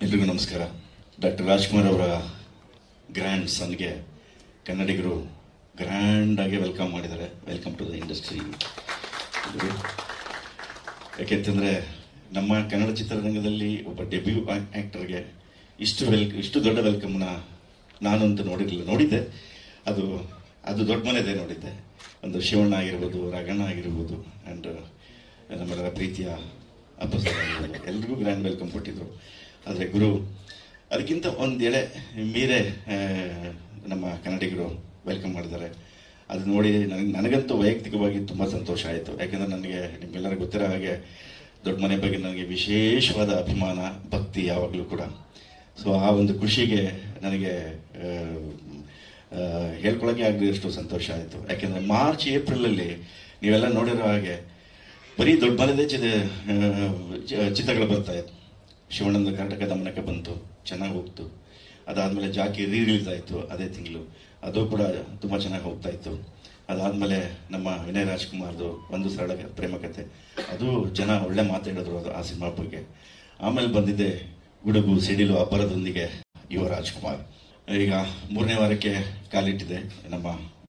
ಎಲ್ರಿಗೂ ನಮಸ್ಕಾರ ಡಾಕ್ಟರ್ ರಾಜ್ಕುಮಾರ್ ಅವರ ಗ್ರ್ಯಾಂಡ್ ಸನ್ಗೆ ಕನ್ನಡಿಗರು ಗ್ರ್ಯಾಂಡ್ ಆಗಿ ವೆಲ್ಕಮ್ ಮಾಡಿದ್ದಾರೆ ವೆಲ್ಕಮ್ ಟು ದ ಇಂಡಸ್ಟ್ರಿ ಯಾಕೆಂತಂದ್ರೆ ನಮ್ಮ ಕನ್ನಡ ಚಿತ್ರರಂಗದಲ್ಲಿ ಒಬ್ಬ ಡೆಬ್ಯೂ ಆಕ್ಟರ್ಗೆ ಇಷ್ಟು ವೆಲ್ ಇಷ್ಟು ದೊಡ್ಡ ವೆಲ್ಕಮ್ನ ನಾನಂತೂ ನೋಡಿರಲಿಲ್ಲ ನೋಡಿದ್ದೆ ಅದು ಅದು ದೊಡ್ಡ ಮನೆದೇ ನೋಡಿದ್ದೆ ಒಂದು ಶಿವಣ್ಣ ಆಗಿರ್ಬೋದು ರಗಣ್ಣ ಆಗಿರ್ಬೋದು ಆ್ಯಂಡ್ ನಮ್ಮೆಲ್ಲರ ಪ್ರೀತಿಯ ಅಪ್ಪ ಸರ್ ಆಗಿರ್ಬೋದು ಎಲ್ರಿಗೂ ಗ್ರ್ಯಾಂಡ್ ವೆಲ್ಕಮ್ ಕೊಟ್ಟಿದ್ರು ಆದರೆ ಗುರು ಅದಕ್ಕಿಂತ ಒಂದು ಎಳೆ ಮೀರೆ ಆ, ನಮ್ಮ ಕನ್ನಡಿಗರು ವೆಲ್ಕಮ್ ಮಾಡಿದ್ದಾರೆ ಅದು ನೋಡಿ ನನಗೆ ನನಗಂತೂ ವೈಯಕ್ತಿಕವಾಗಿ ತುಂಬ ಸಂತೋಷ ಆಯಿತು ಯಾಕೆಂದರೆ ನನಗೆ ನಿಮ್ಗೆಲ್ಲರಿಗೂ ಗೊತ್ತಿರೋ ಹಾಗೆ ದೊಡ್ಡ ಮನೆ ಬಗ್ಗೆ ನನಗೆ ವಿಶೇಷವಾದ ಅಭಿಮಾನ ಭಕ್ತಿ ಯಾವಾಗಲೂ ಕೂಡ ಸೊ ಆ ಒಂದು ಖುಷಿಗೆ ನನಗೆ ಆ, ಆ, ಹೇಳ್ಕೊಳಕ್ಕೆ ಆಗದಷ್ಟು ಸಂತೋಷ ಆಯಿತು ಯಾಕೆಂದರೆ ಮಾರ್ಚ್ ಏಪ್ರಿಲಲ್ಲಿ ನೀವೆಲ್ಲ ನೋಡಿರೋ ಹಾಗೆ ಬರೀ ದೊಡ್ಡ ಮನೆದೇ ಚಿತ್ರ ಆ, ಚ- ಚಿತ್ರಗಳು ಬರ್ತಾ ಇತ್ತು ಶಿವಣ್ಣಂದು ಕರ್ನಾಟಕ ದಮನಕ್ಕೆ ಬಂತು ಚೆನ್ನಾಗಿ ಹೋಗ್ತು ಅದಾದಮೇಲೆ ಜಾಕಿ ರೀ ರಿಲೀಸ್ ಆಯಿತು ಅದೇ ತಿಂಗಳು ಅದು ಕೂಡ ತುಂಬ ಚೆನ್ನಾಗಿ ಹೋಗ್ತಾ ಇತ್ತು ಅದಾದಮೇಲೆ ನಮ್ಮ ವಿನಯ್ ರಾಜ್ಕುಮಾರ್ದು ಒಂದು ಸರಳ ಪ್ರೇಮ ಕಥೆ ಅದು ಜನ ಒಳ್ಳೆ ಮಾತಾಡಿದ್ರು ಅದು ಆ ಸಿನಿಮಾ ಬಗ್ಗೆ ಆಮೇಲೆ ಬಂದಿದ್ದೆ ಗುಡುಗು ಸಿಡಿಲು ಅಬ್ಬರದೊಂದಿಗೆ ಯುವ ರಾಜ್ಕುಮಾರ್ ಈಗ ಮೂರನೇ ವಾರಕ್ಕೆ ಕಾಲಿಟ್ಟಿದೆ ನಮ್ಮ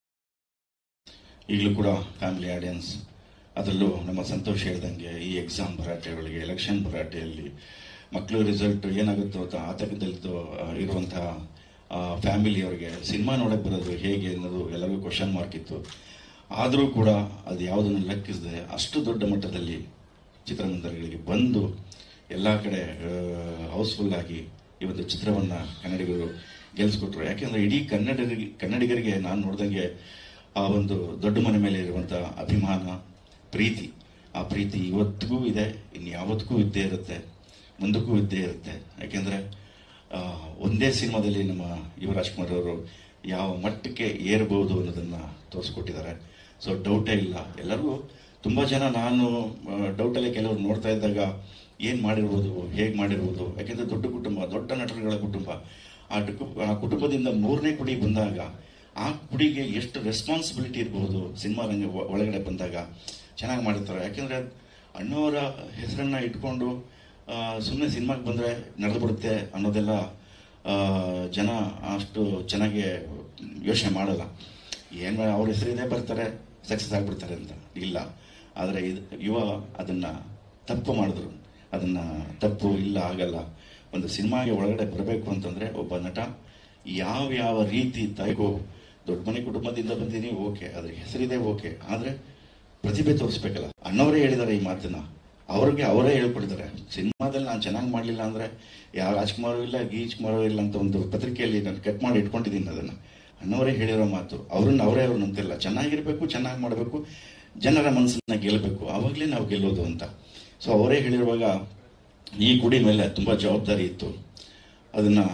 ಈಗಲೂ ಕೂಡ ಫ್ಯಾಮಿಲಿ ಆಡಿಯನ್ಸ್ ಅದರಲ್ಲೂ ನಮ್ಮ ಸಂತೋಷ್ ಹೇಳ್ದಂಗೆ ಈ ಎಕ್ಸಾಮ್ ಭರಾಟೆಗಳಿಗೆ ಎಲೆಕ್ಷನ್ ಭರಾಟೆಯಲ್ಲಿ ಮಕ್ಕಳು ರಿಸಲ್ಟ್ ಏನಾಗುತ್ತೋ ಅಂತ ಆತಂಕದಲ್ಲಿದ್ದು ಇರುವಂತಹ ಫ್ಯಾಮಿಲಿಯವರಿಗೆ ಸಿನಿಮಾ ನೋಡಕ್ಕೆ ಬರೋದು ಹೇಗೆ ಅನ್ನೋದು ಎಲ್ಲರಿಗೂ ಕ್ವಶನ್ ಮಾರ್ಕ್ ಇತ್ತು ಆದರೂ ಕೂಡ ಅದು ಯಾವುದನ್ನು ಲೆಕ್ಕಿಸದೆ ಅಷ್ಟು ದೊಡ್ಡ ಮಟ್ಟದಲ್ಲಿ ಚಿತ್ರಮಂದಿರಗಳಿಗೆ ಬಂದು ಎಲ್ಲ ಕಡೆ ಹೌಸ್ಫುಲ್ ಆಗಿ ಈ ಒಂದು ಚಿತ್ರವನ್ನು ಕನ್ನಡಿಗರು ಗೆಲ್ಲಿಸ್ಕೊಟ್ರು ಯಾಕೆಂದರೆ ಇಡೀ ಕನ್ನಡಿಗರಿಗೆ ಕನ್ನಡಿಗರಿಗೆ ನಾನು ನೋಡ್ದಂಗೆ ಆ ಒಂದು ದೊಡ್ಡ ಮನೆ ಮೇಲೆ ಇರುವಂಥ ಅಭಿಮಾನ ಪ್ರೀತಿ ಆ ಪ್ರೀತಿ ಇವತ್ತಿಗೂ ಇದೆ ಇನ್ನು ಯಾವತ್ತಿಗೂ ಇದ್ದೇ ಇರುತ್ತೆ ಮುಂದಕ್ಕೂ ಇದ್ದೇ ಇರುತ್ತೆ ಯಾಕೆಂದರೆ ಒಂದೇ ಸಿನಿಮಾದಲ್ಲಿ ನಮ್ಮ ಯುವರಾಜ್ಕುಮಾರ್ ಅವರು ಯಾವ ಮಟ್ಟಕ್ಕೆ ಏರಬಹುದು ಅನ್ನೋದನ್ನು ತೋರಿಸ್ಕೊಟ್ಟಿದ್ದಾರೆ ಸೊ ಡೌಟೇ ಇಲ್ಲ ಎಲ್ಲರಿಗೂ ತುಂಬ ಜನ ನಾನು ಡೌಟಲ್ಲೇ ಕೆಲವರು ನೋಡ್ತಾ ಇದ್ದಾಗ ಏನು ಮಾಡಿರ್ಬೋದು ಹೇಗೆ ಮಾಡಿರ್ಬೋದು ಯಾಕೆಂದರೆ ದೊಡ್ಡ ಕುಟುಂಬ ದೊಡ್ಡ ನಟರುಗಳ ಕುಟುಂಬ ಆ ಡುಕು ಆ ಕುಟುಂಬದಿಂದ ಮೂರನೇ ಕುಡಿ ಬಂದಾಗ ಆ ಕುಡಿಗೆ ಎಷ್ಟು ರೆಸ್ಪಾನ್ಸಿಬಿಲಿಟಿ ಇರಬಹುದು ಸಿನಿಮಾ ರಂಗ ಒ- ಒಳಗಡೆ ಬಂದಾಗ ಚೆನ್ನಾಗಿ ಮಾಡಿರ್ತಾರೆ ಯಾಕೆಂದರೆ ಅಣ್ಣವರ ಹೆಸರನ್ನು ಇಟ್ಕೊಂಡು ಸುಮ್ಮನೆ ಸಿನಿಮಾಗೆ ಬಂದರೆ ನಡೆದು ಬಿಡುತ್ತೆ ಅನ್ನೋದೆಲ್ಲ ಆ, ಜನ ಅಷ್ಟು ಚೆನ್ನಾಗಿ ಯೋಚನೆ ಮಾಡಲ್ಲ ಏನು ಅವ್ರ ಹೆಸರಿದೆ ಬರ್ತಾರೆ ಸಕ್ಸಸ್ ಆಗಿಬಿಡ್ತಾರೆ ಅಂತ ಇಲ್ಲ ಆದರೆ ಇದು ಯುವ ಅದನ್ನು ತಪ್ಪು ಮಾಡಿದ್ರು ಅದನ್ನು ತಪ್ಪು ಇಲ್ಲ ಆಗಲ್ಲ ಒಂದು ಸಿನಿಮಾಗೆ ಒಳಗಡೆ ಬರಬೇಕು ಅಂತಂದರೆ ಒಬ್ಬ ನಟ ಯಾವ ಯಾವ ರೀತಿ ತಗೋ ದೊಡ್ಡ ಮನೆ ಕುಟುಂಬದಿಂದ ಬಂದೀನಿ ಓಕೆ ಅದ್ರ ಹೆಸರಿದೆ ಓಕೆ ಆದರೆ ಪ್ರತಿಭೆ ತೋರಿಸ್ಬೇಕಲ್ಲ ಅಣ್ಣವರೇ ಹೇಳಿದ್ದಾರೆ ಈ ಮಾತನ್ನ ಅವ್ರಿಗೆ ಅವರೇ ಹೇಳ್ಕೊಟ್ಟಿದ್ದಾರೆ ಸಿನಿಮಾದಲ್ಲಿ ನಾನು ಚೆನ್ನಾಗಿ ಮಾಡಲಿಲ್ಲ ಅಂದರೆ ಯಾವ ರಾಜ್ಕುಮಾರು ಇಲ್ಲ ಗೀಜ್ ಕುಮಾರು ಇಲ್ಲ ಅಂತ ಒಂದು ಪತ್ರಿಕೆಯಲ್ಲಿ ನಾನು ಕಟ್ ಮಾಡಿ ಇಟ್ಕೊಂಡಿದ್ದೀನಿ ಅದನ್ನು ಅಣ್ಣವರೇ ಹೇಳಿರೋ ಮಾತು ಅವ್ರನ್ನ ಅವರೇ ಅವ್ರು ನಂತಿಲ್ಲ ಚೆನ್ನಾಗಿರ್ಬೇಕು ಚೆನ್ನಾಗಿ ಮಾಡಬೇಕು ಜನರ ಮನಸ್ಸನ್ನ ಗೆಲ್ಲಬೇಕು ಆವಾಗಲೇ ನಾವು ಗೆಲ್ಲೋದು ಅಂತ ಸೊ ಅವರೇ ಹೇಳಿರುವಾಗ ಈ ಗುಡಿ ಮೇಲೆ ತುಂಬ ಜವಾಬ್ದಾರಿ ಇತ್ತು ಅದನ್ನು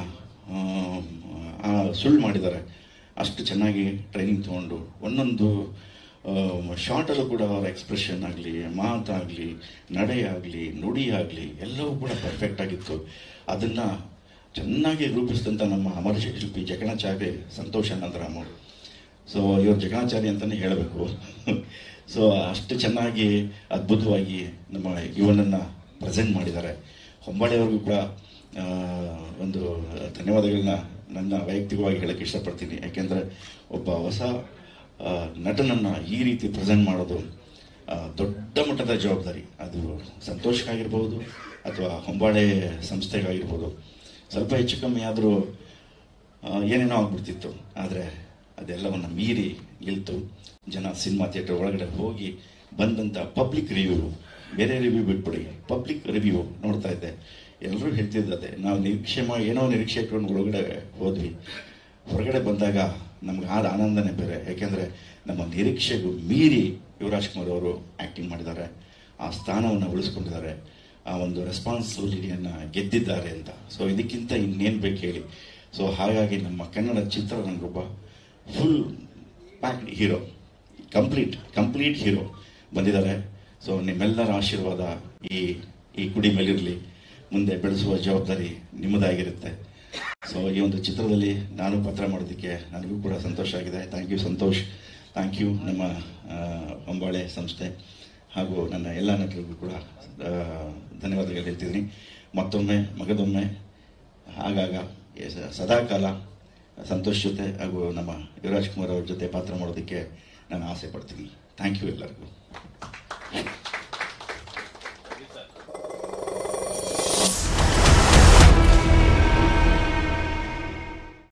ಸುಳ್ಳು ಮಾಡಿದ್ದಾರೆ ಅಷ್ಟು ಚೆನ್ನಾಗಿ ಟ್ರೈನಿಂಗ್ ತೊಗೊಂಡು ಒಂದೊಂದು ಶಾರ್ಟಲ್ಲೂ ಕೂಡ ಅವರ ಎಕ್ಸ್ಪ್ರೆಷನ್ ಆಗಲಿ ಮಾತಾಗಲಿ ನಡೆ ಆಗಲಿ ನುಡಿ ಆಗಲಿ ಎಲ್ಲವೂ ಕೂಡ ಪರ್ಫೆಕ್ಟ್ ಆಗಿತ್ತು ಅದನ್ನು ಚೆನ್ನಾಗಿ ರೂಪಿಸಿದಂಥ ನಮ್ಮ ಅಮರ ಶಿಲ್ಪಿ ಜಕಣಾಚಾರ್ಯ ಸಂತೋಷ್ ಅನಂತರಾಮ್ ಅವರು ಸೊ ಇವರು ಜಗಣಾಚಾರಿ ಅಂತಲೇ ಹೇಳಬೇಕು ಸೊ ಅಷ್ಟು ಚೆನ್ನಾಗಿ ಅದ್ಭುತವಾಗಿ ನಮ್ಮ ಇವನನ್ನು ಪ್ರೆಸೆಂಟ್ ಮಾಡಿದ್ದಾರೆ ಹೊಂಬಾಳೆಯವ್ರಿಗೂ ಕೂಡ ಆ, ಒಂದು ಧನ್ಯವಾದಗಳನ್ನ ನನ್ನ ವೈಯಕ್ತಿಕವಾಗಿ ಹೇಳಕ್ಕೆ ಇಷ್ಟಪಡ್ತೀನಿ ಯಾಕೆಂದರೆ ಒಬ್ಬ ಹೊಸ ಆ, ನಟನನ್ನು ಈ ರೀತಿ ಪ್ರೆಸೆಂಟ್ ಮಾಡೋದು ಆ, ದೊಡ್ಡ ಮಟ್ಟದ ಜವಾಬ್ದಾರಿ ಅದು ಸಂತೋಷಕ್ಕಾಗಿರ್ಬೋದು ಅಥವಾ ಹೊಂಬಾಳೆ ಸಂಸ್ಥೆಗಾಗಿರ್ಬೋದು ಸ್ವಲ್ಪ ಹೆಚ್ಚು ಕಮ್ಮಿ ಆದರೂ ಏನೇನೋ ಆಗ್ಬಿಡ್ತಿತ್ತು ಆದರೆ ಅದೆಲ್ಲವನ್ನು ಮೀರಿ ನಿಲ್ತು ಜನ ಸಿನಿಮಾ ಥಿಯೇಟರ್ ಒಳಗಡೆ ಹೋಗಿ ಬಂದಂಥ ಪಬ್ಲಿಕ್ ರಿವ್ಯೂ ಬೇರೆ ರಿವ್ಯೂ ಬಿಟ್ಬಿಡಿ ಪಬ್ಲಿಕ್ ರಿವ್ಯೂ ನೋಡ್ತಾ ಇದ್ದೆ ಎಲ್ಲರೂ ಹೇಳ್ತಿದ್ದದೆ ನಾವು ನಿರೀಕ್ಷೆ ಮಾಡಿ ಏನೋ ನಿರೀಕ್ಷೆ ಇಟ್ಕೊಂಡು ಒಳಗಡೆ ಹೋದ್ವಿ ಹೊರಗಡೆ ಬಂದಾಗ ನಮ್ಗೆ ಆದ ಆನಂದನೇ ಬೇರೆ ಯಾಕೆಂದರೆ ನಮ್ಮ ನಿರೀಕ್ಷೆಗೂ ಮೀರಿ ಯುವರಾಜ್ ಕುಮಾರ್ ಅವರು ಆ್ಯಕ್ಟಿಂಗ್ ಮಾಡಿದ್ದಾರೆ ಆ ಸ್ಥಾನವನ್ನು ಉಳಿಸ್ಕೊಂಡಿದ್ದಾರೆ ಆ ಒಂದು ರೆಸ್ಪಾನ್ಸಿಬಿಲಿಟಿಯನ್ನು ಗೆದ್ದಿದ್ದಾರೆ ಅಂತ ಸೊ ಇದಕ್ಕಿಂತ ಇನ್ನೇನು ಬೇಕು ಹೇಳಿ ಸೊ ಹಾಗಾಗಿ ನಮ್ಮ ಕನ್ನಡ ಚಿತ್ರರಂಗೊಬ್ಬ full packed hero complete complete hero ಬಂದಿದ್ದಾರೆ ಸೊ ನಿಮ್ಮೆಲ್ಲರ ಆಶೀರ್ವಾದ ಈ ಈ ಕುಡಿ ಮೇಲಿರಲಿ ಮುಂದೆ ಬೆಳೆಸುವ ಜವಾಬ್ದಾರಿ ನಿಮ್ಮದಾಗಿರುತ್ತೆ ಸೊ ಈ ಒಂದು ಚಿತ್ರದಲ್ಲಿ ನಾನು ಪತ್ರ ಮಾಡೋದಕ್ಕೆ ನನಗೂ ಕೂಡ ಸಂತೋಷ ಆಗಿದೆ thank you Santhosh thank you ನಮ್ಮ ಆ, ಹೊಂಬಾಳೆ ಸಂಸ್ಥೆ ಹಾಗೂ ನನ್ನ ಎಲ್ಲ ನಟರಿಗೂ ಕೂಡ ಆ, ಧನ್ಯವಾದಗಳು ಹೇಳ್ತಿದ್ದೀನಿ ಮತ್ತೊಮ್ಮೆ ಮಗದೊಮ್ಮೆ ಆಗಾಗ ಎ- ಸದಾಕಾಲ ಸಂತೋಷ್ ಜೊತೆ ಹಾಗೂ ನಮ್ಮ ಯುವರಾಜ್ ಕುಮಾರ್ ಅವ್ರ ಜೊತೆ ಪಾತ್ರ ಮಾಡೋದಕ್ಕೆ ನಾನು ಆಸೆ ಪಡ್ತೀನಿ ಥ್ಯಾಂಕ್ ಯು ಎಲ್ಲರಿಗೂ